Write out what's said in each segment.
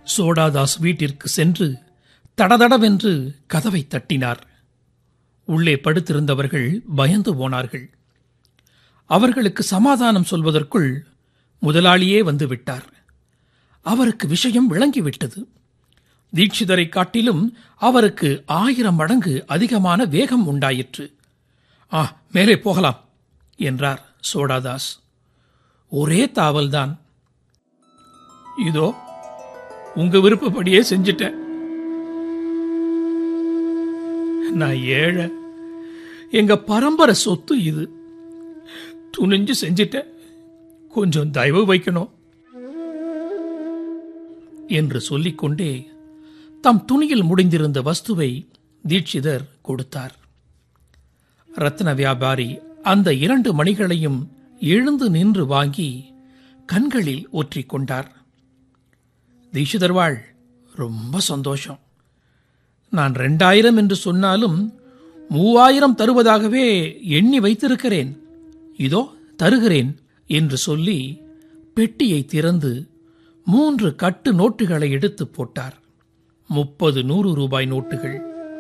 சோடாதாஸ் வீட்டிற்கு சென்று தடதடவென்று கதவை தட்டினார் உள்ளே படுத்திருந்தவர்கள் பயந்து போனார்கள் அவர்களுக்கு சமாதானம் சொல்வதற்குள் முதலாளியே வந்து விட்டார் அவருக்கு விஷயம் விளங்கிவிட்டது தீட்சிதரை காட்டிலும் அவருக்கு ஆயிரம் மடங்கு அதிகமான வேகம் உண்டாயிற்று ஆ மேலே போகலாம் என்றார் சோடாதாஸ் ஒரே தாவல்தான் இதோ உங்க விருப்பப்படியே செஞ்சிட்டேன் நான் ஏழை எங்க பரம்பரை சொத்து இது துணிஞ்சு செஞ்சிட்டேன் கொஞ்சம் தயவு வைக்கணும் என்று சொல்லிக்கொண்டே தம் துணியில் முடிந்திருந்த வஸ்துவை தீட்சிதர் கொடுத்தார் ரத்ன வியாபாரி அந்த இரண்டு மணிகளையும் எழுந்து நின்று வாங்கி கண்களில் ஒற்றிக் கொண்டார் தீட்சிதர்வாள் ரொம்ப சந்தோஷம் நான் ரெண்டாயிரம் என்று சொன்னாலும் மூவாயிரம் தருவதாகவே எண்ணி வைத்திருக்கிறேன் இதோ தருகிறேன் என்று சொல்லி பெட்டியை திறந்து மூன்று கட்டு நோட்டுகளை எடுத்து போட்டார் முப்பது நூறு ரூபாய் நோட்டுகள்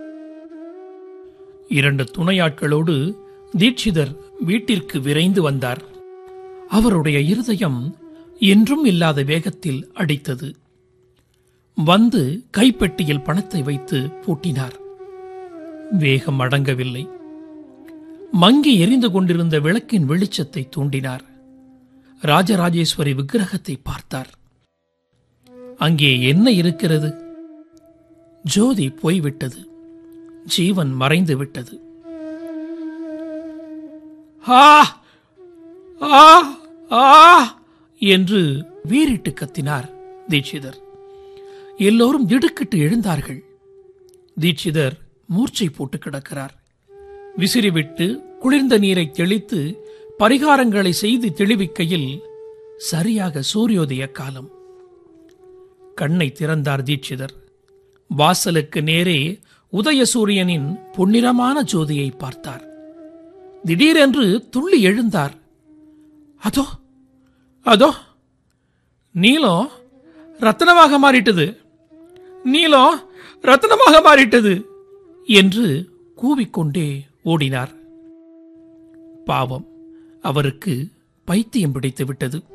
இரண்டு துணையாட்களோடு தீட்சிதர் வீட்டிற்கு விரைந்து வந்தார் அவருடைய இருதயம் என்றும் இல்லாத வேகத்தில் அடித்தது வந்து கைப்பெட்டியில் பணத்தை வைத்து பூட்டினார் வேகம் அடங்கவில்லை மங்கி எரிந்து கொண்டிருந்த விளக்கின் வெளிச்சத்தை தூண்டினார் ராஜராஜேஸ்வரி விக்கிரகத்தை பார்த்தார் அங்கே என்ன இருக்கிறது ஜோதி போய்விட்டது ஜீவன் மறைந்து விட்டது ஆ ஆ ஆ என்று வீறிட்டு கத்தினார் தீட்சிதர் எல்லோரும் திடுக்கிட்டு எழுந்தார்கள் தீட்சிதர் மூர்ச்சை போட்டு கிடக்கிறார் விசிறிவிட்டு குளிர்ந்த நீரை தெளித்து பரிகாரங்களை செய்து தெளிவிக்கையில் சரியாக சூரியோதய காலம் கண்ணை திறந்தார் தீட்சிதர் வாசலுக்கு நேரே உதயசூரியனின் பொன்னிறமான ஜோதியை பார்த்தார் திடீரென்று துள்ளி எழுந்தார் அதோ அதோ நீலம் ரத்தனமாக மாறிட்டது நீலம் ரத்தனமாக மாறிட்டது என்று கூவிக்கொண்டே ஓடினார் பாவம் அவருக்கு பைத்தியம் பிடித்து விட்டது